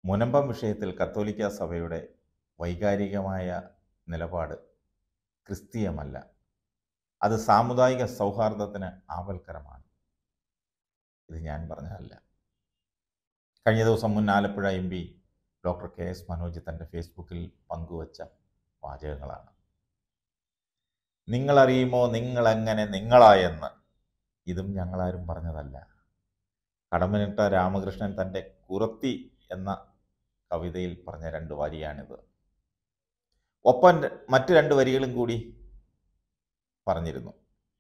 മുനമ്പം വിഷയത്തിൽ കത്തോലിക്ക സഭയുടെ വൈകാരികമായ നിലപാട് ക്രിസ്തീയമല്ല അത് സാമുദായിക സൗഹാർദ്ദത്തിന് ആപൽക്കരമാണ് ഇത് ഞാൻ പറഞ്ഞതല്ല കഴിഞ്ഞ ദിവസം മുൻ Alappuzha M P doctor K S Manoj തൻ്റെ ഫേസ്ബുക്കിൽ പങ്കുവച്ച വാചകങ്ങളാണ് നിങ്ങളറിയുമോ നിങ്ങളെങ്ങനെ നിങ്ങളായെന്ന് ഇതും ഞങ്ങളാരും പറഞ്ഞതല്ല കടമ്പനിട്ട രാമകൃഷ്ണൻ തൻ്റെ കുറത്തി എന്ന കവിതയിൽ പറഞ്ഞ രണ്ട് വരിയാണിത് ഒപ്പം ര- മറ്റു രണ്ട് വരികളും കൂടി പറഞ്ഞിരുന്നു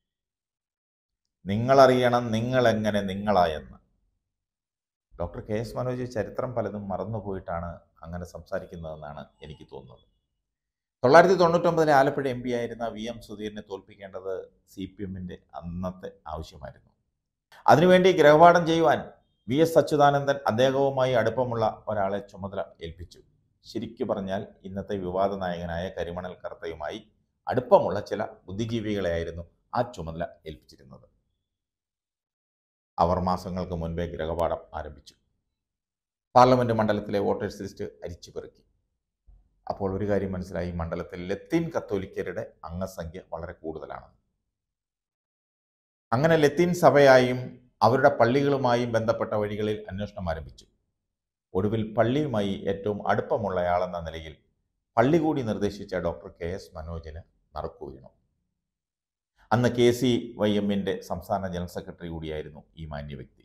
നിങ്ങളറിയണം നിങ്ങളെങ്ങനെ നിങ്ങളായെന്ന് ഡോക്ടർ കെ എസ് മനോജ് ചരിത്രം പലതും മറന്നുപോയിട്ടാണ് അങ്ങനെ സംസാരിക്കുന്നതെന്നാണ് എനിക്ക് തോന്നുന്നത് തൊള്ളായിരത്തി തൊണ്ണൂറ്റൊമ്പതിലെ ആലപ്പുഴ എം പി ആയിരുന്ന വി എം സുധീറിനെ തോൽപ്പിക്കേണ്ടത് സി പി എമ്മിൻ്റെ അന്നത്തെ ആവശ്യമായിരുന്നു അതിനുവേണ്ടി ഗ്രഹപാഠം ചെയ്യുവാൻ വി എസ് അച്യുതാനന്ദൻ അദ്ദേഹവുമായി അടുപ്പമുള്ള ഒരാളെ ചുമതല ഏൽപ്പിച്ചു ശരിക്കു പറഞ്ഞാൽ ഇന്നത്തെ വിവാദ നായകനായ കരിമണൽ കർത്തയുമായി അടുപ്പമുള്ള ചില ബുദ്ധിജീവികളെയായിരുന്നു ആ ചുമതല ഏൽപ്പിച്ചിരുന്നത് അവർ മാസങ്ങൾക്ക് മുൻപേ ഗ്രഹപാഠം ആരംഭിച്ചു പാർലമെന്റ് മണ്ഡലത്തിലെ വോട്ടേഴ്സ് ലിസ്റ്റ് അരിച്ചു പെറുക്കി അപ്പോൾ ഒരു കാര്യം മനസ്സിലായി മണ്ഡലത്തിൽ ലത്തീൻ കത്തോലിക്കരുടെ അംഗസംഖ്യ വളരെ കൂടുതലാണ് അങ്ങനെ ലത്തീൻ സഭയായും അവരുടെ പള്ളികളുമായും ബന്ധപ്പെട്ട വഴികളിൽ അന്വേഷണം ആരംഭിച്ചു ഒടുവിൽ പള്ളിയുമായി ഏറ്റവും അടുപ്പമുള്ളയാളെന്ന നിലയിൽ പള്ളി കൂടി നിർദ്ദേശിച്ച ഡോക്ടർ കെ എസ് മനോജിന് നറുക്കു വീണു അന്ന് കെ സി വൈ എമ്മിൻ്റെ സംസ്ഥാന ജനറൽ സെക്രട്ടറി കൂടിയായിരുന്നു ഈ മാന്യ വ്യക്തി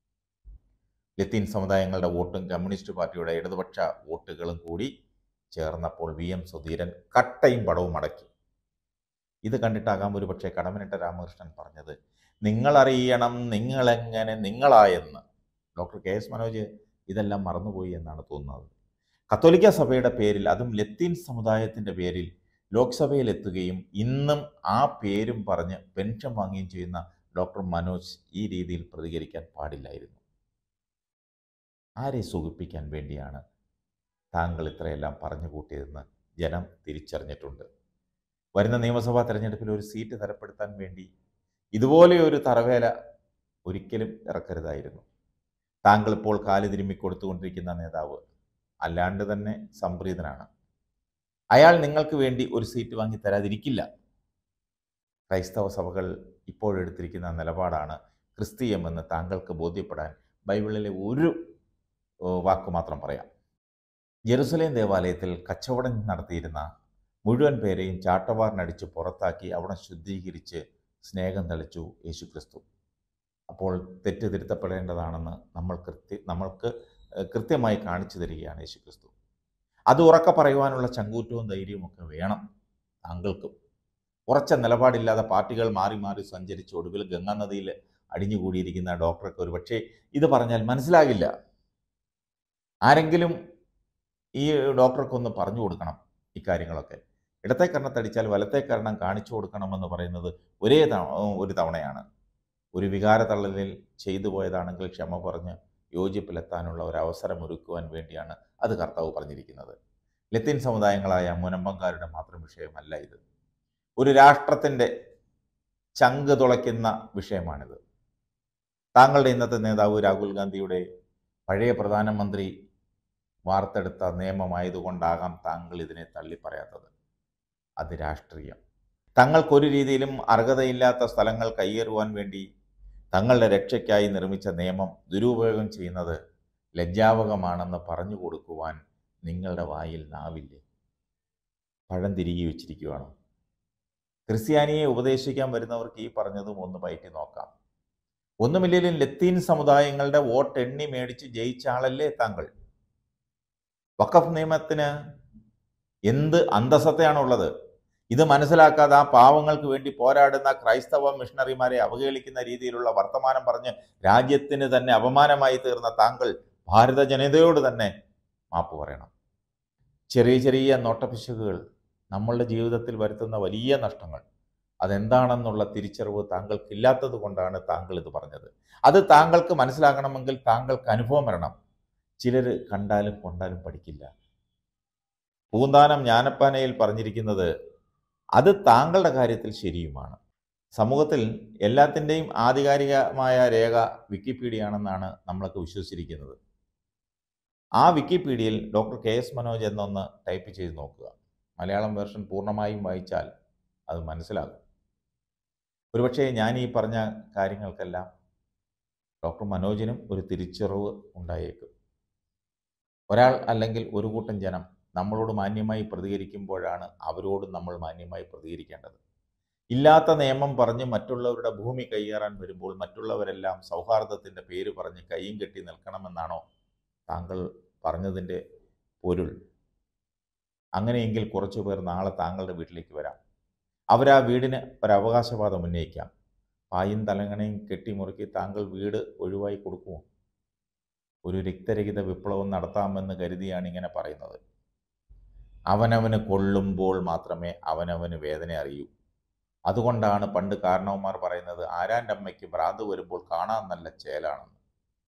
ലത്തീൻ സമുദായങ്ങളുടെ വോട്ടും കമ്മ്യൂണിസ്റ്റ് പാർട്ടിയുടെ ഇടതുപക്ഷ വോട്ടുകളും കൂടി ചേർന്നപ്പോൾ വി എം സുധീരൻ കട്ടയും പടവും അടക്കി ഇത് കണ്ടിട്ടാകാം ഒരുപക്ഷെ കടമനിട്ട രാമകൃഷ്ണൻ പറഞ്ഞത് നിങ്ങളറിയണം നിങ്ങളെങ്ങനെ നിങ്ങളായെന്ന് ഡോക്ടർ കെ എസ് മനോജ് ഇതെല്ലാം മറന്നുപോയി എന്നാണ് തോന്നുന്നത് കത്തോലിക്ക സഭയുടെ പേരിൽ അതും ലത്തീൻ സമുദായത്തിൻ്റെ പേരിൽ ലോക്സഭയിൽ എത്തുകയും ഇന്നും ആ പേരും പറഞ്ഞ് പെൻഷൻ വാങ്ങുകയും ചെയ്യുന്ന ഡോക്ടർ മനോജ് ഈ രീതിയിൽ പ്രതികരിക്കാൻ പാടില്ലായിരുന്നു ആരെ സുഖിപ്പിക്കാൻ വേണ്ടിയാണ് താങ്കൾ ഇത്രയെല്ലാം പറഞ്ഞു കൂട്ടിയതെന്ന് ജനം തിരിച്ചറിഞ്ഞിട്ടുണ്ട് വരുന്ന നിയമസഭാ തെരഞ്ഞെടുപ്പിൽ ഒരു സീറ്റ് തരപ്പെടുത്താൻ വേണ്ടി ഇതുപോലെ ഒരു തറവേല ഒരിക്കലും ഇറക്കരുതായിരുന്നു താങ്കൾ ഇപ്പോൾ കാല് തിരുമ്മി കൊടുത്തുകൊണ്ടിരിക്കുന്ന നേതാവ് അല്ലാണ്ട് തന്നെ സംപ്രീതനാണ് അയാൾ നിങ്ങൾക്ക് വേണ്ടി ഒരു സീറ്റ് വാങ്ങി തരാതിരിക്കില്ല ക്രൈസ്തവ സഭകൾ ഇപ്പോഴെടുത്തിരിക്കുന്ന നിലപാടാണ് ക്രിസ്തീയമെന്ന് താങ്കൾക്ക് ബോധ്യപ്പെടാൻ ബൈബിളിലെ ഒരു ഏ, വാക്ക് മാത്രം പറയാം ജെറുസലേം ദേവാലയത്തിൽ കച്ചവടം നടത്തിയിരുന്ന മുഴുവൻ പേരെയും ചാട്ടവാറിനടിച്ച് പുറത്താക്കി അവിടെ ശുദ്ധീകരിച്ച് സ്നേഹം തളിച്ചു യേശു ക്രിസ്തു അപ്പോൾ തെറ്റ് തിരുത്തപ്പെടേണ്ടതാണെന്ന് നമ്മൾ കൃത്യ നമ്മൾക്ക് ഏഹ്, കൃത്യമായി കാണിച്ചു തരികയാണ് യേശു ക്രിസ്തു അത് ഉറക്കെ പറയുവാനുള്ള ചങ്കൂറ്റവും ധൈര്യവും ഒക്കെ വേണം താങ്കൾക്കും ഉറച്ച നിലപാടില്ലാതെ പാർട്ടികൾ മാറി മാറി സഞ്ചരിച്ച് ഒടുവിൽ ഗംഗാനദിയിൽ അടിഞ്ഞുകൂടിയിരിക്കുന്ന ഡോക്ടർക്ക് ഒരു പക്ഷേ ഇത് പറഞ്ഞാൽ മനസ്സിലാകില്ല ആരെങ്കിലും ഈ ഡോക്ടർക്കൊന്ന് പറഞ്ഞു കൊടുക്കണം ഇക്കാര്യങ്ങളൊക്കെ ഇടത്തെ കർണത്തടിച്ചാൽ വലത്തെ കർണം കാണിച്ചു കൊടുക്കണമെന്ന് പറയുന്നത് ഒരേ തവണ ഒരു തവണയാണ് ഒരു വികാര തള്ളലിൽ ചെയ്തു പോയതാണെങ്കിൽ ക്ഷമ പറഞ്ഞ് യോജിപ്പിലെത്താനുള്ള ഒരു അവസരം ഒരുക്കുവാൻ വേണ്ടിയാണ് അത് കർത്താവ് പറഞ്ഞിരിക്കുന്നത് ലത്തീൻ സമുദായങ്ങളായ മുനമ്പങ്കാരുടെ മാത്രം വിഷയമല്ല ഇത് ഒരു രാഷ്ട്രത്തിൻ്റെ ചങ്ക് തുളയ്ക്കുന്ന വിഷയമാണിത് താങ്കളുടെ ഇന്നത്തെ നേതാവ് രാഹുൽ ഗാന്ധിയുടെ പഴയ പ്രധാനമന്ത്രി വാർത്തെടുത്ത നിയമമായതുകൊണ്ടാകാം താങ്കൾ ഇതിനെ തള്ളിപ്പറയാത്തത് അത് രാഷ്ട്രീയം തങ്ങൾക്കൊരു രീതിയിലും അർഹതയില്ലാത്ത സ്ഥലങ്ങൾ കയ്യേറുവാൻ വേണ്ടി തങ്ങളുടെ രക്ഷയ്ക്കായി നിർമ്മിച്ച നിയമം ദുരുപയോഗം ചെയ്യുന്നത് ലജ്ജാവകമാണെന്ന് പറഞ്ഞു കൊടുക്കുവാൻ നിങ്ങളുടെ വായിൽ നാവില്ലേ പഴം തിരികെ വെച്ചിരിക്കുകയാണ് ക്രിസ്ത്യാനിയെ ഉപദേശിക്കാൻ വരുന്നവർക്ക് ഈ പറഞ്ഞതും ഒന്ന് പയറ്റി നോക്കാം ഒന്നുമില്ലെങ്കിലും ലത്തീൻ സമുദായങ്ങളുടെ വോട്ട് എണ്ണി മേടിച്ച് ജയിച്ച ആളല്ലേ താങ്കൾ വഖഫ് നിയമത്തിന് എന്ത് അന്തസത്തയാണുള്ളത് ഇത് മനസ്സിലാക്കാതെ ആ പാവങ്ങൾക്ക് വേണ്ടി പോരാടുന്ന ക്രൈസ്തവ മിഷണറിമാരെ അവഹേളിക്കുന്ന രീതിയിലുള്ള വർത്തമാനം പറഞ്ഞ് രാജ്യത്തിന് തന്നെ അപമാനമായി തീർന്ന താങ്കൾ ഭാരത ജനതയോട് തന്നെ മാപ്പ് പറയണം ചെറിയ ചെറിയ നോട്ടപ്പിശകുകൾ നമ്മളുടെ ജീവിതത്തിൽ വരുത്തുന്ന വലിയ നഷ്ടങ്ങൾ അതെന്താണെന്നുള്ള തിരിച്ചറിവ് താങ്കൾക്കില്ലാത്തത് കൊണ്ടാണ് താങ്കൾ ഇത് പറഞ്ഞത് അത് താങ്കൾക്ക് മനസ്സിലാകണമെങ്കിൽ താങ്കൾക്ക് അനുഭവം വരണം ചിലർ കണ്ടാലും കൊണ്ടാലും പഠിക്കില്ല പൂന്താനം ജ്ഞാനപ്പാനയിൽ പറഞ്ഞിരിക്കുന്നത് അത് താങ്കളുടെ കാര്യത്തിൽ ശരിയുമാണ് സമൂഹത്തിൽ എല്ലാത്തിൻ്റെയും ആധികാരികമായ രേഖ വിക്കിപീഡിയ ആണെന്നാണ് നമ്മളൊക്കെ വിശ്വസിച്ചിരിക്കുന്നത് ആ വിക്കിപീഡിയയിൽ ഡോക്ടർ കെ എസ് മനോജ് എന്നൊന്ന് ടൈപ്പ് ചെയ്ത് നോക്കുക മലയാളം വേർഷൻ പൂർണ്ണമായും വായിച്ചാൽ അത് മനസ്സിലാകും ഒരുപക്ഷെ ഞാൻ ഈ പറഞ്ഞ കാര്യങ്ങൾക്കെല്ലാം ഡോക്ടർ മനോജിനും ഒരു തിരിച്ചറിവ് ഉണ്ടായേക്കും ഒരാൾ അല്ലെങ്കിൽ ഒരു കൂട്ടം ജനം നമ്മളോട് മാന്യമായി പ്രതികരിക്കുമ്പോഴാണ് അവരോട് നമ്മൾ മാന്യമായി പ്രതികരിക്കേണ്ടത് ഇല്ലാത്ത നിയമം പറഞ്ഞ് മറ്റുള്ളവരുടെ ഭൂമി കൈയേറാൻ വരുമ്പോൾ മറ്റുള്ളവരെല്ലാം സൗഹാർദ്ദത്തിൻ്റെ പേര് പറഞ്ഞ് കൈയും കെട്ടി നിൽക്കണമെന്നാണോ താങ്കൾ പറഞ്ഞതിൻ്റെ പൊരുൾ അങ്ങനെയെങ്കിൽ കുറച്ചു പേർ നാളെ താങ്കളുടെ വീട്ടിലേക്ക് വരാം അവരാ വീടിന് ഒരു അവകാശവാദം ഉന്നയിക്കാം പായും തലങ്ങണയും കെട്ടിമുറുക്കി താങ്കൾ വീട് ഒഴിവായി കൊടുക്കുമോ ഒരു രക്തരഹിത വിപ്ലവം നടത്താമെന്ന് കരുതിയാണ് ഇങ്ങനെ പറയുന്നത് അവനവന് കൊള്ളുമ്പോൾ മാത്രമേ അവനവന് വേദന അറിയൂ അതുകൊണ്ടാണ് പണ്ട് കാരണവന്മാർ പറയുന്നത് ആരാൻ്റെ അമ്മയ്ക്ക് ഭ്രാന്ത് വരുമ്പോൾ കാണാൻ നല്ല ചേലാണെന്ന്